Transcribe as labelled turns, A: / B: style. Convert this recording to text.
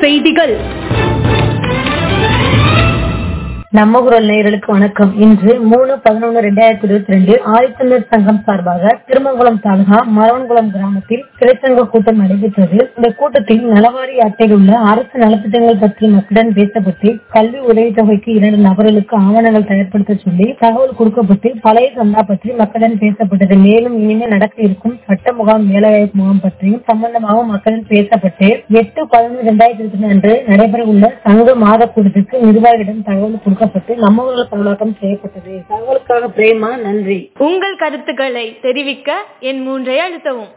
A: செய்திகள்
B: நம்ம குரல் நேயர்களுக்கு வணக்கம் இன்று மூணு பதினொன்று ரெண்டாயிரத்தி இருபத்தி ரெண்டு ஆதித்தமிழர் சங்கம் சார்பாக திருமங்குளம் தாலுகா மரவன்குளம் கிராமத்தில் கிளைச்சங்க கூட்டம் நடைபெற்றது இந்த கூட்டத்தில் நலவாரி அட்டையில் உள்ள அரசு நலத்திட்டங்கள் பற்றி மக்களுடன் பேசப்பட்டு கல்வி உதவித்தொகைக்கு இரண்டு நபர்களுக்கு ஆவணங்கள் தயார்படுத்த சொல்லி தகவல் கொடுக்கப்பட்டு பழைய சந்தா பற்றி மக்களுடன் பேசப்பட்டது மேலும் இனிமேல் நடக்க இருக்கும் சட்ட முகாம் வேலைவாய்ப்பு முகாம் பற்றியும் சம்பந்தமாக மக்களுடன் பேசப்பட்டு எட்டு பதினொன்று இரண்டாயிரத்தி இருபத்தி ரெண்டு அன்று நடைபெற உள்ள சங்க மாத கூட்டத்துக்கு நிர்வாகியிடம் தகவல் கொடுக்கப்பட்டு நம்ம ஊரில் பரவலாக்கம் செய்யப்பட்டது தகவலுக்காக பிரேமா நன்றி
A: உங்கள் கருத்துக்களை தெரிவிக்க என் மூன்றை அழுத்தவும்